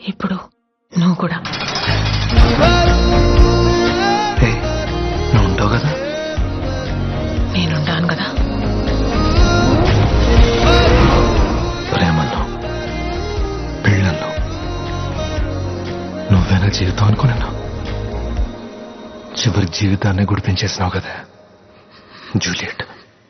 ఇప్పుడు నువ్వు కూడా ఏ నువ్వు ఉంటావు కదా నేనుంటాను కదా ప్రేమల్లో పెళ్ళల్లో నువ్వేనా జీవితం అనుకున్నాను చివరి జీవితాన్ని గుర్తించేసినావు కదా జూలియట్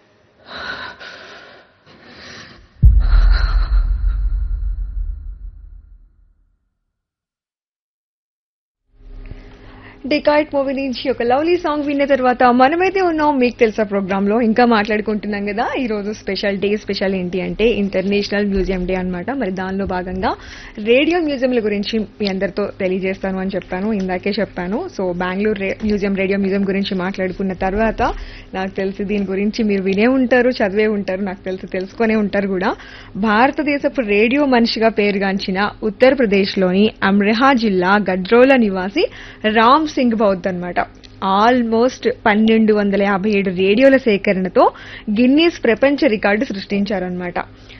డికాయిట్ మూవీ నుంచి ఒక లవ్లీ సాంగ్ విన్న తర్వాత మనమైతే ఉన్నాం మీకు తెలుసా ప్రోగ్రామ్ లో ఇంకా మాట్లాడుకుంటున్నాం కదా ఈ రోజు స్పెషల్ డే స్పెషల్ ఏంటి అంటే ఇంటర్నేషనల్ మ్యూజియం డే అన్నమాట మరి దానిలో భాగంగా రేడియో మ్యూజియంల గురించి మీ అందరితో తెలియజేస్తాను అని చెప్పాను ఇందాకే చెప్పాను సో బెంగళూరు రే- మ్యూజియం రేడియో మ్యూజియం గురించి మాట్లాడుకున్న తర్వాత నాకు తెలిసి దీని గురించి మీరు వినే ఉంటారు చదివే ఉంటారు నాకు తెలిసి తెలుసుకునే ఉంటారు కూడా భారతదేశపు రేడియో మనిషిగా పేరుగాంచిన ఉత్తరప్రదేశ్లోని అమ్రెహా జిల్లా గడ్రోల నివాసి రామ్ సింగ్ బౌద్ధ్ అన్నమాట ఆల్మోస్ట్ పన్నెండు వందల యాభై ఏడు రేడియోల సేకరణతో గిన్నీస్ ప్రపంచ రికార్డు సృష్టించారనమాట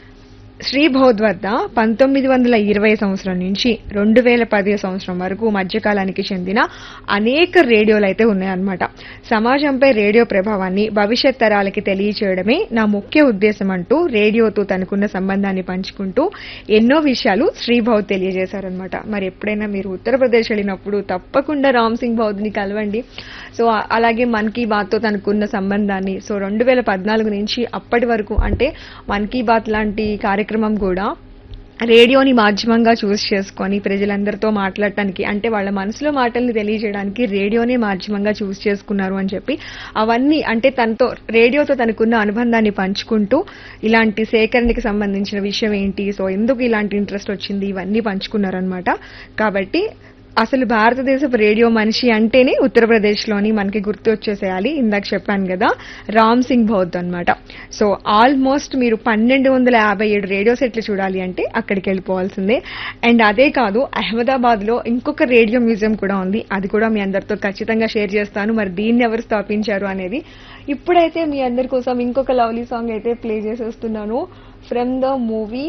శ్రీ బౌద్ధ్ వద్ద పంతొమ్మిది వందల ఇరవై సంవత్సరం నుంచి రెండు వేల పది సంవత్సరం వరకు మధ్యకాలానికి చెందిన అనేక రేడియోలు అయితే ఉన్నాయన్నమాట సమాజంపై రేడియో ప్రభావాన్ని భవిష్యత్ తరాలకి తెలియచేయడమే నా ముఖ్య ఉద్దేశం అంటూ రేడియోతో తనకున్న సంబంధాన్ని పంచుకుంటూ ఎన్నో విషయాలు శ్రీ బౌద్ధ్ తెలియజేశారనమాట మరి ఎప్పుడైనా మీరు ఉత్తరప్రదేశ్ వెళ్ళినప్పుడు తప్పకుండా రామ్ సింగ్ బౌద్ధ్ని కలవండి సో ఆ- అలాగే మన్ కీ బాత్తో తనకున్న సంబంధాన్ని సో రెండు వేల పద్నాలుగు నుంచి అప్పటి వరకు అంటే మన్ కీ బాత్ లాంటి కార్యక్రమం కూడా రేడియోని మాధ్యమంగా చూస్ చేసుకొని ప్రజలందరితో మాట్లాడటానికి అంటే వాళ్ళ మనసులో మాటల్ని తెలియజేయడానికి రేడియోనే మాధ్యమంగా చూస్ చేసుకున్నారు అని చెప్పి అవన్నీ అంటే తనతో రేడియోతో తనకున్న అనుబంధాన్ని పంచుకుంటూ ఇలాంటి సేకరణకి సంబంధించిన విషయం ఏంటి సో ఎందుకు ఇలాంటి ఇంట్రెస్ట్ వచ్చింది ఇవన్నీ పంచుకున్నారనమాట కాబట్టి అసలు భారతదేశపు రేడియో మనిషి అంటేనే ఉత్తరప్రదేశ్లోని మనకి గుర్తు వచ్చేసేయాలి ఇందాక చెప్పాను కదా రామ్ సింగ్ బౌద్ధ్ అన్నమాట సో ఆల్మోస్ట్ మీరు పన్నెండు వందల యాభై ఏడు రేడియో సెట్లు చూడాలి అంటే అక్కడికి వెళ్ళిపోవాల్సిందే అండ్ అదే కాదు అహ్మదాబాద్ లో ఇంకొక రేడియో మ్యూజియం కూడా ఉంది అది కూడా మీ అందరితో ఖచ్చితంగా షేర్ చేస్తాను మరి దీన్ని ఎవరు స్థాపించారు అనేది ఇప్పుడైతే మీ అందరి కోసం ఇంకొక లవ్లీ సాంగ్ అయితే ప్లే చేసేస్తున్నాను ఫ్రమ్ ద మూవీ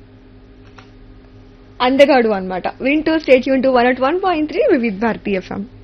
అందగాడు అన్నమాట వింటూ స్టేట్ యూన్ to one at one point three Vividh Bharati FM